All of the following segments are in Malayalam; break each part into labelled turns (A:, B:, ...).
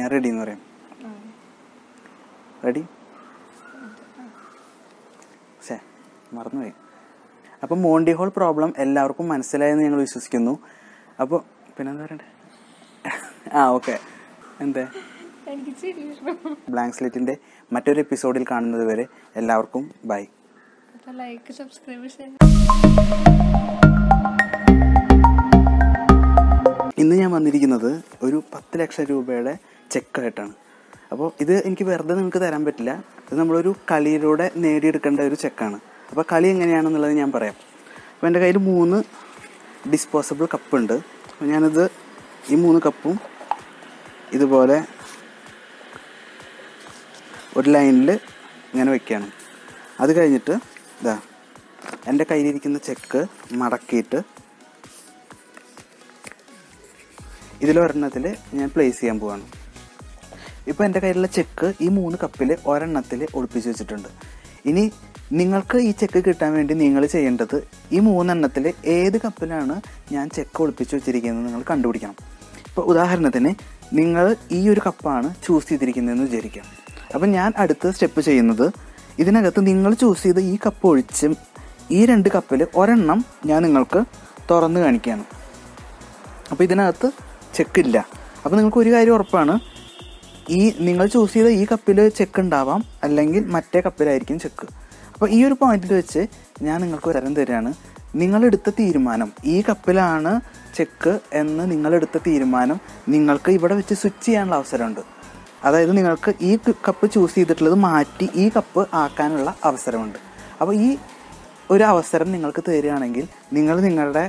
A: ഞാൻ റെഡി എന്ന് പറയാം റെഡി ശേ മറന്നുപോയി അപ്പം മോണ്ടി ഹോൾ പ്രോബ്ലം എല്ലാവർക്കും മനസ്സിലായെന്ന് ഞങ്ങൾ വിശ്വസിക്കുന്നു അപ്പോൾ പിന്നെന്താ പറയണ്ടേ ആ ഓക്കെ എന്തേ
B: എനിക്ക് ചിരി ഇഷ്ടം
A: ബ്ലാങ്ക് സ്ലേറ്റിൻ്റെ മറ്റൊരു എപ്പിസോഡിൽ കാണുന്നത് വരെ എല്ലാവർക്കും ബൈ
B: അപ്പൊ ലൈക്ക് സബ്സ്ക്രൈബ് ചെയ്യാം
A: ഇന്ന് ഞാൻ വന്നിരിക്കുന്നത് ഒരു പത്ത് ലക്ഷം രൂപയുടെ ചെക്കായിട്ടാണ് അപ്പോൾ ഇത് എനിക്ക് വെറുതെ നിങ്ങൾക്ക് തരാൻ പറ്റില്ല ഇത് നമ്മളൊരു കളിയിലൂടെ നേടിയെടുക്കേണ്ട ഒരു ചെക്കാണ് അപ്പോൾ കളി എങ്ങനെയാണെന്നുള്ളത് ഞാൻ പറയാം അപ്പോൾ എൻ്റെ കയ്യിൽ മൂന്ന് ഡിസ്പോസബിൾ കപ്പുണ്ട് അപ്പോൾ ഞാനിത് ഈ മൂന്ന് കപ്പും ഇതുപോലെ ഒരു ലൈനിൽ ഇങ്ങനെ വെക്കുകയാണ് അത് കഴിഞ്ഞിട്ട് ഇതാ എൻ്റെ കയ്യിലിരിക്കുന്ന ചെക്ക് മടക്കിയിട്ട് ഇതിലൊരെണ്ണത്തിൽ ഞാൻ പ്ലേസ് ചെയ്യാൻ പോവാണ് ഇപ്പോൾ എൻ്റെ കയ്യിലുള്ള ചെക്ക് ഈ മൂന്ന് കപ്പിൽ ഒരെണ്ണത്തിൽ ഒളിപ്പിച്ച് വെച്ചിട്ടുണ്ട് ഇനി നിങ്ങൾക്ക് ഈ ചെക്ക് കിട്ടാൻ വേണ്ടി നിങ്ങൾ ചെയ്യേണ്ടത് ഈ മൂന്നെണ്ണത്തിൽ ഏത് കപ്പിലാണ് ഞാൻ ചെക്ക് ഒളിപ്പിച്ച് വെച്ചിരിക്കുന്നത് നിങ്ങൾ കണ്ടുപിടിക്കണം ഇപ്പോൾ ഉദാഹരണത്തിന് നിങ്ങൾ ഈ ഒരു കപ്പാണ് ചൂസ് ചെയ്തിരിക്കുന്നതെന്ന് വിചാരിക്കാം അപ്പം ഞാൻ അടുത്ത സ്റ്റെപ്പ് ചെയ്യുന്നത് ഇതിനകത്ത് നിങ്ങൾ ചൂസ് ചെയ്ത ഈ കപ്പ് ഒഴിച്ചും ഈ രണ്ട് കപ്പിൽ ഒരെണ്ണം ഞാൻ നിങ്ങൾക്ക് തുറന്ന് കാണിക്കുകയാണ് അപ്പോൾ ഇതിനകത്ത് ചെക്ക് ഇല്ല അപ്പോൾ നിങ്ങൾക്ക് ഒരു കാര്യം ഉറപ്പാണ് ഈ നിങ്ങൾ ചൂസ് ചെയ്ത ഈ കപ്പിൽ ചെക്ക് ഉണ്ടാവാം അല്ലെങ്കിൽ മറ്റേ കപ്പിലായിരിക്കും ചെക്ക് അപ്പോൾ ഈ ഒരു പോയിന്റിൽ വെച്ച് ഞാൻ നിങ്ങൾക്ക് ഒരു തരം തരികയാണ് നിങ്ങളെടുത്ത തീരുമാനം ഈ കപ്പിലാണ് ചെക്ക് എന്ന് നിങ്ങളെടുത്ത തീരുമാനം നിങ്ങൾക്ക് ഇവിടെ വെച്ച് സ്വിച്ച് ചെയ്യാനുള്ള അവസരമുണ്ട് അതായത് നിങ്ങൾക്ക് ഈ കപ്പ് ചൂസ് ചെയ്തിട്ടുള്ളത് മാറ്റി ഈ കപ്പ് ആക്കാനുള്ള അവസരമുണ്ട് അപ്പോൾ ഈ ഒരു അവസരം നിങ്ങൾക്ക് തരികയാണെങ്കിൽ നിങ്ങൾ നിങ്ങളുടെ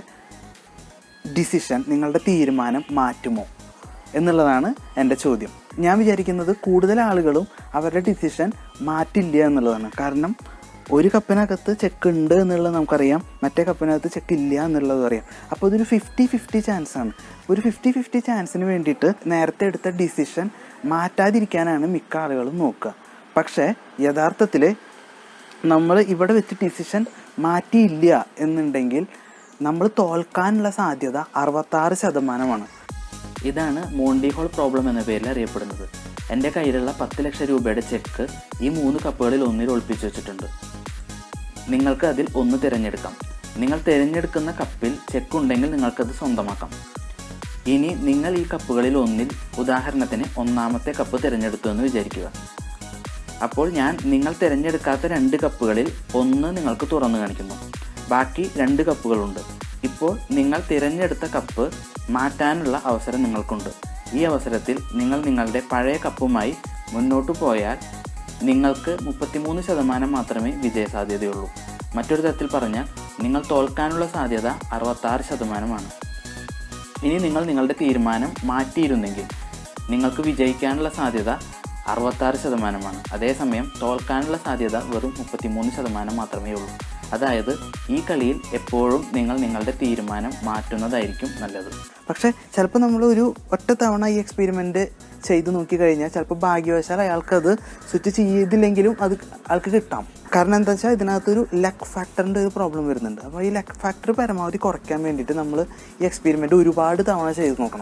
A: ഡിസിഷൻ നിങ്ങളുടെ തീരുമാനം മാറ്റുമോ എന്നുള്ളതാണ് എൻ്റെ ചോദ്യം ഞാൻ വിചാരിക്കുന്നത് കൂടുതൽ ആളുകളും അവരുടെ ഡിസിഷൻ മാറ്റില്ല എന്നുള്ളതാണ് കാരണം ഒരു കപ്പിനകത്ത് ചെക്ക് ഉണ്ട് എന്നുള്ളത് നമുക്കറിയാം മറ്റേ കപ്പിനകത്ത് ചെക്ക് ഇല്ല എന്നുള്ളത് അറിയാം അപ്പോൾ ഇതൊരു ഫിഫ്റ്റി ഫിഫ്റ്റി ചാൻസ് ആണ് ഒരു ഫിഫ്റ്റി ഫിഫ്റ്റി ചാൻസിന് വേണ്ടിയിട്ട് നേരത്തെ എടുത്ത ഡിസിഷൻ മാറ്റാതിരിക്കാനാണ് മിക്ക ആളുകളും നോക്കുക പക്ഷേ യഥാർത്ഥത്തിൽ നമ്മൾ ഇവിടെ വെച്ച് ഡിസിഷൻ മാറ്റിയില്ല എന്നുണ്ടെങ്കിൽ നമ്മൾ തോൽക്കാനുള്ള സാധ്യത അറുപത്താറ് ശതമാനമാണ്
C: ഇതാണ് മോണ്ടി ഹോൾ പ്രോബ്ലം എന്ന പേരിൽ അറിയപ്പെടുന്നത് എൻ്റെ കയ്യിലുള്ള പത്ത് ലക്ഷം രൂപയുടെ ചെക്ക് ഈ മൂന്ന് കപ്പുകളിൽ ഒന്നിൽ ഒളിപ്പിച്ചു വെച്ചിട്ടുണ്ട് നിങ്ങൾക്ക് അതിൽ ഒന്ന് തിരഞ്ഞെടുക്കാം നിങ്ങൾ തിരഞ്ഞെടുക്കുന്ന കപ്പിൽ ചെക്ക് ഉണ്ടെങ്കിൽ നിങ്ങൾക്കത് സ്വന്തമാക്കാം ഇനി നിങ്ങൾ ഈ കപ്പുകളിൽ ഒന്നിൽ ഉദാഹരണത്തിന് ഒന്നാമത്തെ കപ്പ് തിരഞ്ഞെടുത്തു എന്ന് വിചാരിക്കുക അപ്പോൾ ഞാൻ നിങ്ങൾ തിരഞ്ഞെടുക്കാത്ത രണ്ട് കപ്പുകളിൽ ഒന്ന് നിങ്ങൾക്ക് തുറന്നു കാണിക്കുന്നു ബാക്കി രണ്ട് കപ്പുകളുണ്ട് ഇപ്പോൾ നിങ്ങൾ തിരഞ്ഞെടുത്ത കപ്പ് മാറ്റാനുള്ള അവസരം നിങ്ങൾക്കുണ്ട് ഈ അവസരത്തിൽ നിങ്ങൾ നിങ്ങളുടെ പഴയ കപ്പുമായി മുന്നോട്ട് പോയാൽ നിങ്ങൾക്ക് മുപ്പത്തിമൂന്ന് ശതമാനം മാത്രമേ വിജയസാധ്യതയുള്ളൂ മറ്റൊരു തരത്തിൽ പറഞ്ഞാൽ നിങ്ങൾ തോൽക്കാനുള്ള സാധ്യത അറുപത്താറ് ശതമാനമാണ് ഇനി നിങ്ങൾ നിങ്ങളുടെ തീരുമാനം മാറ്റിയിരുന്നെങ്കിൽ നിങ്ങൾക്ക് വിജയിക്കാനുള്ള സാധ്യത അറുപത്താറ് ശതമാനമാണ് അതേസമയം തോൽക്കാനുള്ള സാധ്യത വെറും മുപ്പത്തിമൂന്ന് ശതമാനം മാത്രമേ ഉള്ളൂ അതായത് ഈ കളിയിൽ എപ്പോഴും നിങ്ങൾ നിങ്ങളുടെ തീരുമാനം മാറ്റുന്നതായിരിക്കും നല്ലത്
A: പക്ഷേ ചിലപ്പോൾ നമ്മൾ ഒരു ഒറ്റ തവണ ഈ എക്സ്പെരിമെൻ്റ് ചെയ്ത് നോക്കി കഴിഞ്ഞാൽ ചിലപ്പോൾ ഭാഗ്യവശാൽ അയാൾക്കത് സ്വിച്ച് ചെയ്തില്ലെങ്കിലും അത് ആൾക്ക് കിട്ടാം കാരണം എന്താ വെച്ചാൽ ഇതിനകത്തൊരു ലക്ക് ഫാക്ടറിൻ്റെ ഒരു പ്രോബ്ലം വരുന്നുണ്ട് അപ്പോൾ ഈ ലക്ക് ഫാക്ടർ പരമാവധി കുറയ്ക്കാൻ വേണ്ടിയിട്ട് നമ്മൾ ഈ എക്സ്പെരിമെൻ്റ് ഒരുപാട് തവണ ചെയ്ത് നോക്കണം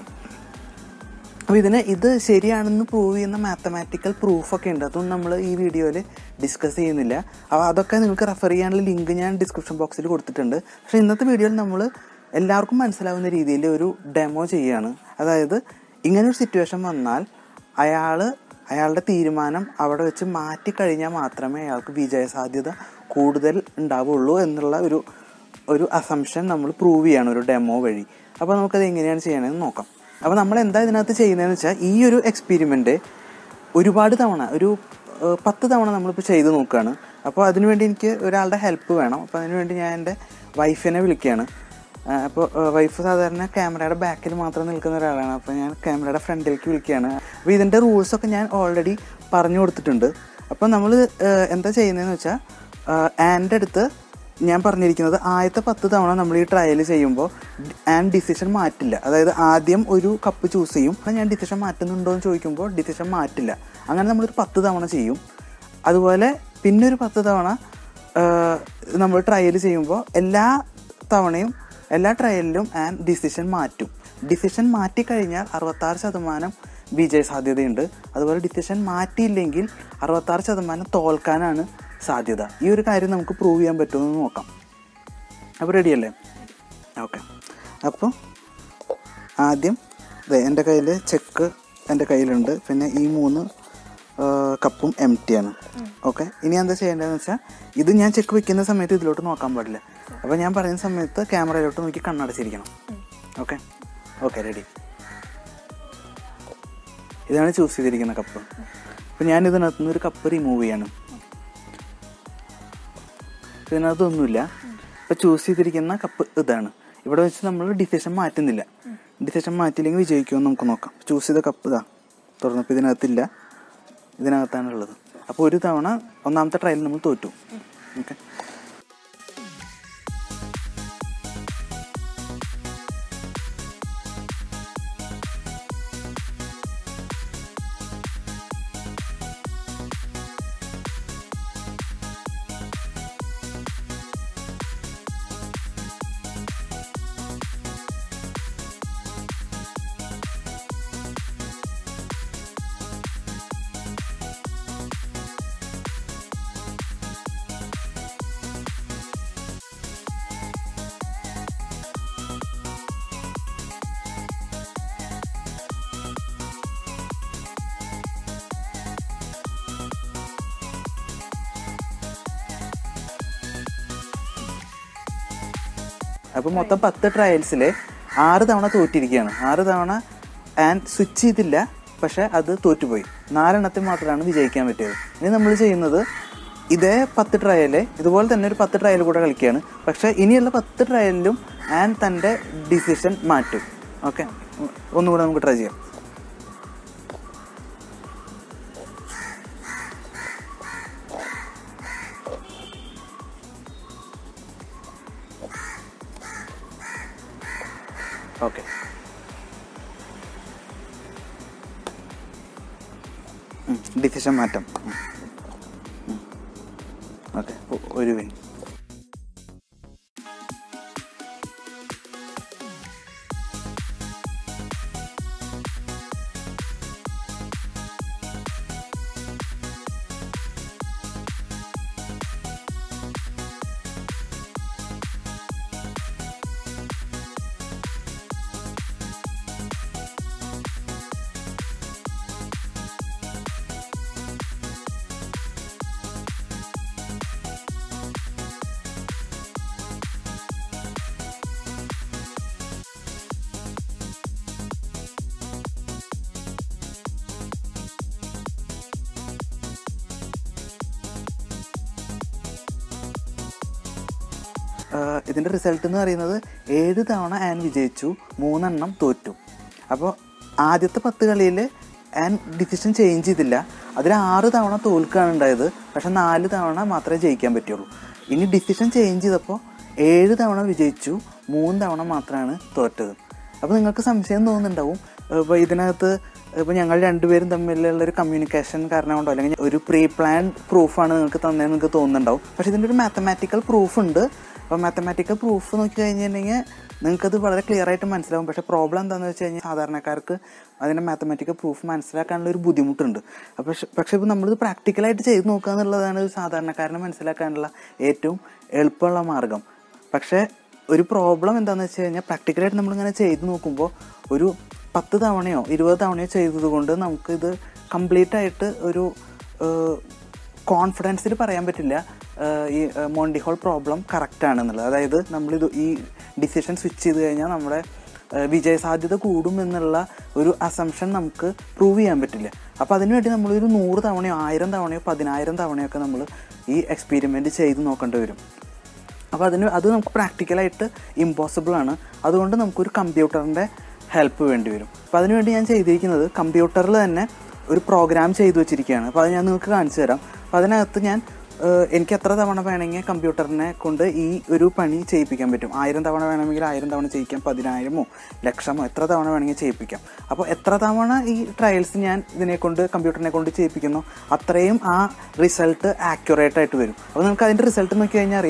A: അപ്പോൾ ഇതിന് ഇത് ശരിയാണെന്ന് പ്രൂവ് ചെയ്യുന്ന മാത്തമാറ്റിക്കൽ പ്രൂഫൊക്കെ ഉണ്ട് അതൊന്നും നമ്മൾ ഈ വീഡിയോയിൽ ഡിസ്കസ് ചെയ്യുന്നില്ല അപ്പോൾ അതൊക്കെ നിങ്ങൾക്ക് റെഫർ ചെയ്യാനുള്ള ലിങ്ക് ഞാൻ ഡിസ്ക്രിപ്ഷൻ ബോക്സിൽ കൊടുത്തിട്ടുണ്ട് പക്ഷേ ഇന്നത്തെ വീഡിയോയിൽ നമ്മൾ എല്ലാവർക്കും മനസ്സിലാവുന്ന രീതിയിൽ ഒരു ഡെമോ ചെയ്യുകയാണ് അതായത് ഇങ്ങനൊരു സിറ്റുവേഷൻ വന്നാൽ അയാൾ അയാളുടെ തീരുമാനം അവിടെ വെച്ച് മാറ്റി കഴിഞ്ഞാൽ മാത്രമേ അയാൾക്ക് വിജയസാധ്യത കൂടുതൽ ഉണ്ടാവുള്ളൂ എന്നുള്ള ഒരു ഒരു അസംഷൻ നമ്മൾ പ്രൂവ് ചെയ്യാണ് ഒരു ഡെമോ വഴി അപ്പോൾ നമുക്കത് എങ്ങനെയാണ് ചെയ്യണമെന്ന് നോക്കാം അപ്പോൾ നമ്മൾ എന്താ ഇതിനകത്ത് ചെയ്യുന്നതെന്ന് വെച്ചാൽ ഈ ഒരു എക്സ്പെരിമെൻ്റ് ഒരുപാട് തവണ ഒരു ഏഹ്, പത്ത് തവണ നമ്മളിപ്പോൾ ചെയ്ത് നോക്കുകയാണ് അപ്പോൾ അതിനുവേണ്ടി എനിക്ക് ഒരാളുടെ ഹെൽപ്പ് വേണം അപ്പോൾ അതിനുവേണ്ടി ഞാൻ എൻ്റെ വൈഫിനെ വിളിക്കുകയാണ് ആഹ് അപ്പോൾ വൈഫ് സാധാരണ ക്യാമറയുടെ ബാക്കിൽ മാത്രം നിൽക്കുന്ന ഒരാളാണ് അപ്പോൾ ഞാൻ ക്യാമറയുടെ ഫ്രണ്ടിലേക്ക് വിളിക്കുകയാണ് അപ്പോൾ ഇതിൻ്റെ റൂൾസൊക്കെ ഞാൻ ഓൾറെഡി പറഞ്ഞു കൊടുത്തിട്ടുണ്ട് അപ്പോൾ നമ്മൾ എന്താ ചെയ്യുന്നതെന്ന് വെച്ചാൽ ആൻ്റെ അടുത്ത് ഞാൻ പറഞ്ഞിരിക്കുന്നത് ആദ്യത്തെ പത്ത് തവണ നമ്മൾ ഈ ട്രയൽ ചെയ്യുമ്പോൾ ആൻഡ് ഡിസിഷൻ മാറ്റില്ല അതായത് ആദ്യം ഒരു കപ്പ് ചൂസ് ചെയ്യും അപ്പോൾ ഞാൻ ഡിസിഷൻ മാറ്റുന്നുണ്ടോ എന്ന് ചോദിക്കുമ്പോൾ ഡിസിഷൻ മാറ്റില്ല അങ്ങനെ നമ്മളൊരു പത്ത് തവണ ചെയ്യും അതുപോലെ പിന്നെ ഒരു പത്ത് തവണ നമ്മൾ ട്രയൽ ചെയ്യുമ്പോൾ എല്ലാ തവണയും എല്ലാ ട്രയലിലും ആൻഡ് ഡിസിഷൻ മാറ്റും ഡിസിഷൻ മാറ്റിക്കഴിഞ്ഞാൽ അറുപത്താറ് ശതമാനം വിജയ സാധ്യതയുണ്ട് അതുപോലെ ഡിസിഷൻ മാറ്റിയില്ലെങ്കിൽ അറുപത്താറ് ശതമാനം തോൽക്കാനാണ് സാധ്യത ഈ ഒരു കാര്യം നമുക്ക് പ്രൂവ് ചെയ്യാൻ പറ്റുമെന്ന് നോക്കാം അപ്പോൾ റെഡിയല്ലേ ഓക്കെ അപ്പോൾ ആദ്യം ദേ എൻ്റെ കയ്യിൽ ചെക്ക് എൻ്റെ കയ്യിലുണ്ട് പിന്നെ ഈ മൂന്ന് ആ, കപ്പും എം ടി ആണ് ഓക്കെ ഇനി എന്താ ചെയ്യേണ്ടതെന്ന് വെച്ചാൽ ഇത് ഞാൻ ചെക്ക് വെക്കുന്ന സമയത്ത് ഇതിലോട്ട് നോക്കാൻ പാടില്ല അപ്പോൾ ഞാൻ പറയുന്ന സമയത്ത് ക്യാമറയിലോട്ട് നോക്കി കണ്ണടച്ചിരിക്കണം ഓക്കെ ഓക്കെ റെഡി ഇതാണ് ചൂസ് ചെയ്തിരിക്കുന്ന കപ്പ് അപ്പോൾ ഞാൻ ഇതിനകത്ത് നിന്ന് ഒരു കപ്പ് റിമൂവ് ചെയ്യണം ഇതിനകത്തൊന്നുമില്ല ഇപ്പോൾ ചൂസ് ചെയ്തിരിക്കുന്ന കപ്പ് ഇതാണ് ഇവിടെ വെച്ച് നമ്മൾ ഡിസിഷൻ മാറ്റുന്നില്ല ഡിസിഷൻ മാറ്റിയില്ലെങ്കിൽ വിജയിക്കുമെന്ന് നമുക്ക് നോക്കാം ചൂസ് ചെയ്ത കപ്പ് ഇതാ തുറന്നപ്പോൾ ഇതിനകത്തില്ല ഇതിനകത്താണ് ഉള്ളത് അപ്പോൾ ഒരു തവണ ഒന്നാമത്തെ ട്രയൽ നമ്മൾ തോറ്റു ഓക്കെ അപ്പോൾ മൊത്തം പത്ത് ട്രയൽസിൽ ആറ് തവണ തോറ്റിരിക്കുകയാണ് ആറ് തവണ ആൻഡ് സ്വിച്ച് ചെയ്തില്ല പക്ഷെ അത് തോറ്റുപോയി നാലെണ്ണത്തിൽ മാത്രമാണ് വിജയിക്കാൻ പറ്റിയത് ഇനി നമ്മൾ ചെയ്യുന്നത് ഇതേ പത്ത് ട്രയല് ഇതുപോലെ തന്നെ ഒരു പത്ത് ട്രയൽ കൂടെ കളിക്കുകയാണ് പക്ഷെ ഇനിയുള്ള പത്ത് ട്രയലിലും ആൻ തൻ്റെ ഡിസിഷൻ മാറ്റും ഓക്കെ ഒന്നുകൂടെ നമുക്ക് ട്രൈ ചെയ്യാം ഓക്കെ ഡിസിഷൻ മാറ്റം ഓക്കെ ഒരു വിൻ ആഹ് ഇതിൻ്റെ റിസൾട്ട് എന്ന് പറയുന്നത് ഏഴ് തവണ ആൻ വിജയിച്ചു മൂന്നെണ്ണം തോറ്റു അപ്പോൾ ആദ്യത്തെ പത്ത് കളിയിൽ ആൻ ഡിസിഷൻ ചേഞ്ച് ചെയ്തില്ല അതിൽ ആറ് തവണ തോൽക്കുകയാണ് ഉണ്ടായത് പക്ഷെ നാല് തവണ മാത്രമേ ജയിക്കാൻ പറ്റുള്ളൂ ഇനി ഡിസിഷൻ ചേഞ്ച് ചെയ്തപ്പോൾ ഏഴ് തവണ വിജയിച്ചു മൂന്ന് തവണ മാത്രമാണ് തോറ്റത് അപ്പോൾ നിങ്ങൾക്ക് സംശയം തോന്നുന്നുണ്ടാവും ഇപ്പോൾ ഇതിനകത്ത് ഇപ്പോൾ ഞങ്ങൾ രണ്ടുപേരും തമ്മിലുള്ള ഒരു കമ്മ്യൂണിക്കേഷൻ കാരണം കൊണ്ടോ അല്ലെങ്കിൽ ഒരു പ്രീ പ്ലാൻ പ്രൂഫാണ് നിങ്ങൾക്ക് തന്നതെന്ന് നിങ്ങൾക്ക് തോന്നുന്നുണ്ടാവും പക്ഷേ ഇതിൻ്റെ ഒരു മാത്തമാറ്റിക്കൽ പ്രൂഫ് ഉണ്ട് അപ്പോൾ മാത്തമാറ്റിക്കൽ പ്രൂഫ് നോക്കി കഴിഞ്ഞിട്ടുണ്ടെങ്കിൽ നിങ്ങൾക്കത് വളരെ ക്ലിയർ ആയിട്ട് മനസ്സിലാവും പക്ഷേ പ്രോബ്ലം എന്താണെന്ന് വെച്ച് കഴിഞ്ഞാൽ സാധാരണക്കാർക്ക് അതിൻ്റെ മാത്തമാറ്റിക്കൽ പ്രൂഫ് മനസ്സിലാക്കാനുള്ള ഒരു ബുദ്ധിമുട്ടുണ്ട് അപ്പോൾ പക്ഷേ- പക്ഷേ ഇപ്പോൾ നമ്മളിത് പ്രാക്ടിക്കലായിട്ട് ചെയ്ത് നോക്കുക എന്നുള്ളതാണ് ഒരു സാധാരണക്കാരനെ മനസ്സിലാക്കാനുള്ള ഏറ്റവും എളുപ്പമുള്ള മാർഗം പക്ഷേ ഒരു പ്രോബ്ലം എന്താണെന്ന് വെച്ച് കഴിഞ്ഞാൽ പ്രാക്ടിക്കലായിട്ട് നമ്മളിങ്ങനെ ചെയ്ത് നോക്കുമ്പോൾ ഒരു പത്ത് തവണയോ ഇരുപത് തവണയോ ചെയ്തത് കൊണ്ട് നമുക്കിത് കംപ്ലീറ്റ് ആയിട്ട് ഒരു കോൺഫിഡൻസിൽ പറയാൻ പറ്റില്ല ഏഹ് ഈ മോണ്ടി ഹോൾ പ്രോബ്ലം കറക്റ്റ് ആണെന്നുള്ളത് അതായത് നമ്മളിത് ഈ ഡിസിഷൻ സ്വിച്ച് ചെയ്ത് കഴിഞ്ഞാൽ നമ്മുടെ ഏഹ് വിജയ സാധ്യത കൂടും എന്നുള്ള ഒരു അസംഷൻ നമുക്ക് പ്രൂവ് ചെയ്യാൻ പറ്റില്ല അപ്പോൾ അതിനുവേണ്ടി നമ്മളൊരു നൂറ് തവണയോ ആയിരം തവണയോ പതിനായിരം തവണയൊക്കെ നമ്മൾ ഈ എക്സ്പെരിമെൻറ്റ് ചെയ്ത് നോക്കേണ്ടി വരും അപ്പോൾ അതിന് അത് നമുക്ക് പ്രാക്ടിക്കലായിട്ട് ഇമ്പോസിബിൾ ആണ് അതുകൊണ്ട് നമുക്കൊരു കമ്പ്യൂട്ടറിൻ്റെ ഹെൽപ്പ് വേണ്ടി വരും അപ്പോൾ അതിനുവേണ്ടി ഞാൻ ചെയ്തിരിക്കുന്നത് കമ്പ്യൂട്ടറിൽ തന്നെ ഒരു പ്രോഗ്രാം ചെയ്തു വെച്ചിരിക്കുകയാണ് അപ്പോൾ അത് ഞാൻ നിങ്ങൾക്ക് കാണിച്ചു തരാം അപ്പോൾ അതിനകത്ത് ഞാൻ ഏഹ്, എനിക്ക് എത്ര തവണ വേണമെങ്കിൽ കമ്പ്യൂട്ടറിനെ കൊണ്ട് ഈ ഒരു പണി ചെയ്യിപ്പിക്കാൻ പറ്റും ആയിരം തവണ വേണമെങ്കിൽ ആയിരം തവണ ചെയ്യിക്കാം പതിനായിരമോ ലക്ഷമോ എത്ര തവണ വേണമെങ്കിൽ ചെയ്യിപ്പിക്കാം അപ്പോൾ എത്ര തവണ ഈ ട്രയൽസ് ഞാൻ ഇതിനെ കൊണ്ട് കമ്പ്യൂട്ടറിനെ കൊണ്ട് ചെയ്യിപ്പിക്കുന്നു അത്രയും ആ റിസൾട്ട് ആക്യുറേറ്റ് ആയിട്ട് വരും അപ്പോൾ നമുക്ക് അതിൻ്റെ റിസൾട്ട് നോക്കി കഴിഞ്ഞാൽ അറിയാം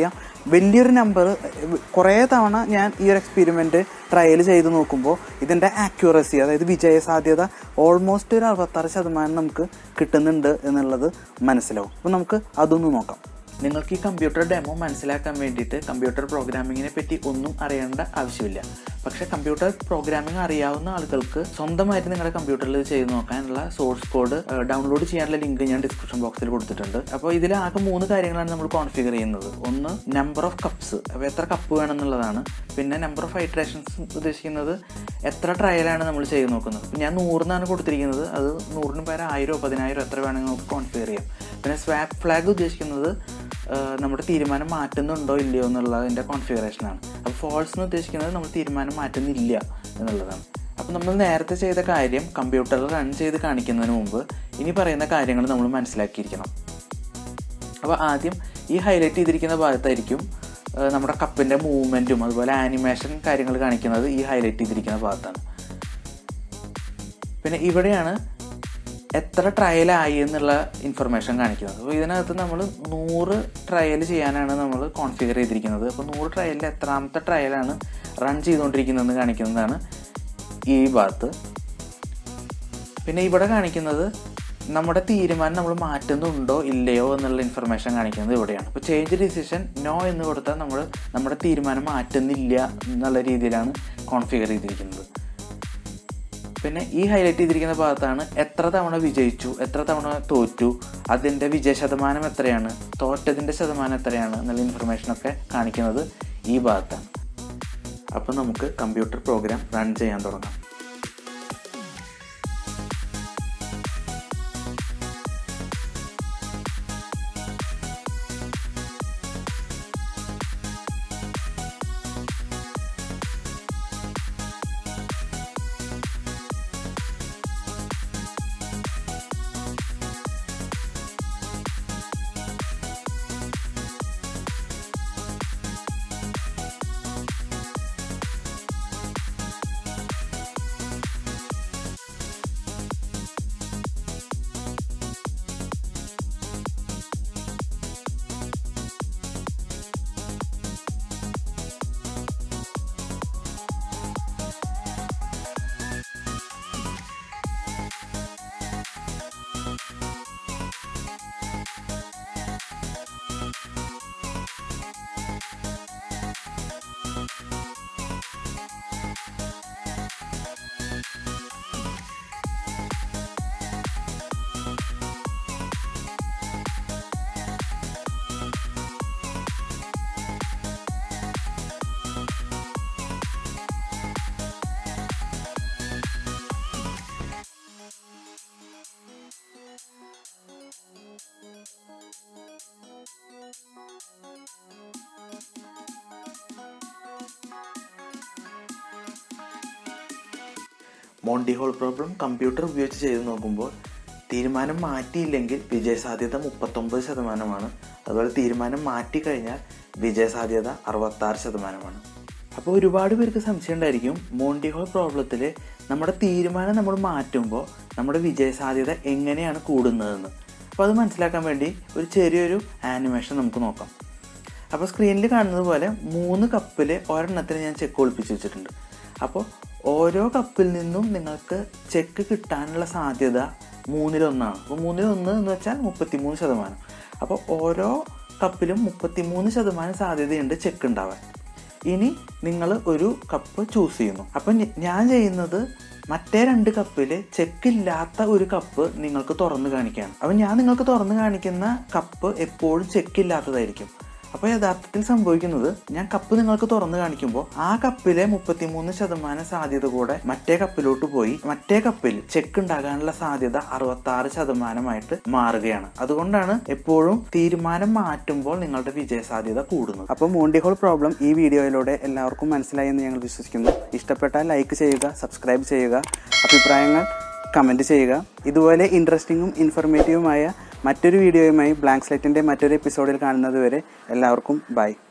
A: വലിയൊരു നമ്പർ കുറേ തവണ ഞാൻ ഈ ഒരു എക്സ്പെരിമെൻ്റ് ട്രയൽ ചെയ്ത് നോക്കുമ്പോൾ ഇതിൻ്റെ ആക്യുറസി അതായത് വിജയ സാധ്യത ഓൾമോസ്റ്റ് ഒരു അറുപത്താറ് ശതമാനം നമുക്ക് കിട്ടുന്നുണ്ട് എന്നുള്ളത് മനസ്സിലാവും അപ്പോൾ നമുക്ക് അതൊന്ന് നോക്കാം
C: നിങ്ങൾക്ക് ഈ കമ്പ്യൂട്ടർ ഡെമോ മനസ്സിലാക്കാൻ വേണ്ടിയിട്ട് കമ്പ്യൂട്ടർ പ്രോഗ്രാമിങ്ങിനെ പറ്റി ഒന്നും അറിയേണ്ട ആവശ്യമില്ല പക്ഷെ കമ്പ്യൂട്ടർ പ്രോഗ്രാമിംഗ് അറിയാവുന്ന ആളുകൾക്ക് സ്വന്തമായിട്ട് നിങ്ങളുടെ കമ്പ്യൂട്ടറിൽ ഇത് ചെയ്ത് നോക്കാനുള്ള സോഴ്സ് കോഡ് ഡൗൺലോഡ് ചെയ്യാനുള്ള ലിങ്ക് ഞാൻ ഡിസ്ക്രിപ്ഷൻ ബോക്സിൽ കൊടുത്തിട്ടുണ്ട് അപ്പോൾ ഇതിൽ ആകെ മൂന്ന് കാര്യങ്ങളാണ് നമ്മൾ കോൺഫിഗർ ചെയ്യുന്നത് ഒന്ന് നമ്പർ ഓഫ് കപ്സ് അപ്പോൾ എത്ര കപ്പ് വേണമെന്നുള്ളതാണ് പിന്നെ നമ്പർ ഓഫ് ഹൈഡ്രേഷൻസ് ഉദ്ദേശിക്കുന്നത് എത്ര ട്രയലാണ് നമ്മൾ ചെയ്ത് നോക്കുന്നത് അപ്പോൾ ഞാൻ നൂറിനാണ് കൊടുത്തിരിക്കുന്നത് അത് നൂറിന് പകരം ആയിരോ പതിനായിരോ എത്ര വേണമെങ്കിൽ നമുക്ക് കോൺഫിഗർ ചെയ്യാം പിന്നെ സ്വാപ്പ് ഫ്ലാഗ് ഉദ്ദേശിക്കുന്നത് ആഹ് നമ്മുടെ തീരുമാനം മാറ്റുന്നുണ്ടോ ഇല്ലയോ എന്നുള്ളതിൻ്റെ കോൺഫിഗറേഷനാണ് അപ്പോൾ ഫോൾസ് എന്ന് ഉദ്ദേശിക്കുന്നത് നമ്മൾ തീരുമാനം മാറ്റുന്നില്ല എന്നുള്ളതാണ് അപ്പോൾ നമ്മൾ നേരത്തെ ചെയ്ത കാര്യം കമ്പ്യൂട്ടറിൽ റൺ ചെയ്ത് കാണിക്കുന്നതിന് മുമ്പ് ഇനി പറയുന്ന കാര്യങ്ങൾ നമ്മൾ മനസ്സിലാക്കിയിരിക്കണം അപ്പോൾ ആദ്യം ഈ ഹൈലൈറ്റ് ചെയ്തിരിക്കുന്ന ഭാഗത്തായിരിക്കും ആഹ് നമ്മുടെ കപ്പിൻ്റെ മൂവ്മെൻറ്റും അതുപോലെ ആനിമേഷൻ കാര്യങ്ങൾ കാണിക്കുന്നത് ഈ ഹൈലൈറ്റ് ചെയ്തിരിക്കുന്ന ഭാഗത്താണ് പിന്നെ ഇവിടെയാണ് എത്ര ട്രയലായി എന്നുള്ള ഇൻഫർമേഷൻ കാണിക്കുന്നത് അപ്പോൾ ഇതിനകത്ത് നമ്മൾ നൂറ് ട്രയൽ ചെയ്യാനാണ് നമ്മൾ കോൺഫിഗർ ചെയ്തിരിക്കുന്നത് അപ്പോൾ നൂറ് ട്രയലിൽ എത്രാമത്തെ ട്രയലാണ് റൺ ചെയ്തുകൊണ്ടിരിക്കുന്നതെന്ന് കാണിക്കുന്നതാണ് ഈ ഭാഗത്ത് പിന്നെ ഇവിടെ കാണിക്കുന്നത് നമ്മുടെ തീരുമാനം നമ്മൾ മാറ്റുന്നുണ്ടോ ഇല്ലയോ എന്നുള്ള ഇൻഫർമേഷൻ കാണിക്കുന്നത് ഇവിടെയാണ് അപ്പോൾ ചേഞ്ച് ഡിസിഷൻ നോ എന്ന് കൊടുത്താൽ നമ്മൾ നമ്മുടെ തീരുമാനം മാറ്റുന്നില്ല എന്നുള്ള രീതിയിലാണ് കോൺഫിഗർ ചെയ്തിരിക്കുന്നത് പിന്നെ ഈ ഹൈലൈറ്റ് ചെയ്തിരിക്കുന്ന ഭാഗത്താണ് എത്ര തവണ വിജയിച്ചു എത്ര തവണ തോറ്റു അതിൻ്റെ വിജയ ശതമാനം എത്രയാണ് തോറ്റതിൻ്റെ ശതമാനം എത്രയാണ് എന്നുള്ള ഇൻഫർമേഷനൊക്കെ കാണിക്കുന്നത് ഈ ഭാഗത്താണ് അപ്പോൾ നമുക്ക് കമ്പ്യൂട്ടർ പ്രോഗ്രാം റൺ ചെയ്യാൻ തുടങ്ങാം മോണ്ടി ഹോൾ പ്രോബ്ലം കമ്പ്യൂട്ടർ ഉപയോഗിച്ച് ചെയ്ത് നോക്കുമ്പോൾ തീരുമാനം മാറ്റിയില്ലെങ്കിൽ വിജയസാധ്യത മുപ്പത്തൊമ്പത് ശതമാനമാണ് അതുപോലെ തീരുമാനം മാറ്റിക്കഴിഞ്ഞാൽ വിജയസാധ്യത അറുപത്താറ് ശതമാനമാണ് അപ്പോൾ ഒരുപാട് പേർക്ക് സംശയം ഉണ്ടായിരിക്കും മോണ്ടി ഹോൾ പ്രോബ്ലത്തിൽ നമ്മുടെ തീരുമാനം നമ്മൾ മാറ്റുമ്പോൾ നമ്മുടെ വിജയസാധ്യത എങ്ങനെയാണ് കൂടുന്നതെന്ന് അപ്പോൾ അത് മനസ്സിലാക്കാൻ വേണ്ടി ഒരു ചെറിയൊരു ആനിമേഷൻ നമുക്ക് നോക്കാം അപ്പോൾ സ്ക്രീനിൽ കാണുന്നത് പോലെ മൂന്ന് കപ്പിൽ ഒരെണ്ണത്തിന് ഞാൻ ചെക്ക് ഒളിപ്പിച്ച് വെച്ചിട്ടുണ്ട് അപ്പോൾ ഓരോ കപ്പിൽ നിന്നും നിങ്ങൾക്ക് ചെക്ക് കിട്ടാനുള്ള സാധ്യത മൂന്നിലൊന്നാണ് അപ്പോൾ മൂന്നിലൊന്ന് എന്ന് വെച്ചാൽ മുപ്പത്തിമൂന്ന് ശതമാനം അപ്പോൾ ഓരോ കപ്പിലും മുപ്പത്തിമൂന്ന് ശതമാനം സാധ്യതയുണ്ട് ചെക്ക് ഉണ്ടാവാൻ ഇനി നിങ്ങൾ ഒരു കപ്പ് ചൂസ് ചെയ്യുന്നു അപ്പം ഞ- ഞാൻ ചെയ്യുന്നത് മറ്റേ രണ്ട് കപ്പിൽ ചെക്കില്ലാത്ത ഒരു കപ്പ് നിങ്ങൾക്ക് തുറന്ന് കാണിക്കുകയാണ് അപ്പം ഞാൻ നിങ്ങൾക്ക് തുറന്ന് കാണിക്കുന്ന കപ്പ് എപ്പോഴും ചെക്കില്ലാത്തതായിരിക്കും അപ്പോൾ യഥാർത്ഥത്തിൽ സംഭവിക്കുന്നത് ഞാൻ കപ്പ് നിങ്ങൾക്ക് തുറന്ന് കാണിക്കുമ്പോൾ ആ കപ്പിലെ മുപ്പത്തിമൂന്ന് ശതമാനം സാധ്യത കൂടെ മറ്റേ കപ്പിലോട്ട് പോയി മറ്റേ കപ്പിൽ ചെക്ക് ഉണ്ടാകാനുള്ള സാധ്യത അറുപത്തി ആറ് ശതമാനമായിട്ട് മാറുകയാണ് അതുകൊണ്ടാണ് എപ്പോഴും തീരുമാനം മാറ്റുമ്പോൾ നിങ്ങളുടെ വിജയ സാധ്യത കൂടുന്നത്
A: അപ്പോൾ മോണ്ടി ഹോൾ പ്രോബ്ലം ഈ വീഡിയോയിലൂടെ എല്ലാവർക്കും മനസ്സിലായി എന്ന് ഞങ്ങൾ വിശ്വസിക്കുന്നു ഇഷ്ടപ്പെട്ടാൽ ലൈക്ക് ചെയ്യുക സബ്സ്ക്രൈബ് ചെയ്യുക അഭിപ്രായങ്ങൾ കമൻറ്റ് ചെയ്യുക ഇതുപോലെ ഇൻട്രസ്റ്റിങ്ങും ഇൻഫർമേറ്റീവുമായ മറ്റൊരു വീഡിയോയുമായി ബ്ലാങ്ക് സ്ലൈറ്റിൻ്റെ മറ്റൊരു എപ്പിസോഡിൽ കാണുന്നത് വരെ എല്ലാവർക്കും ബൈ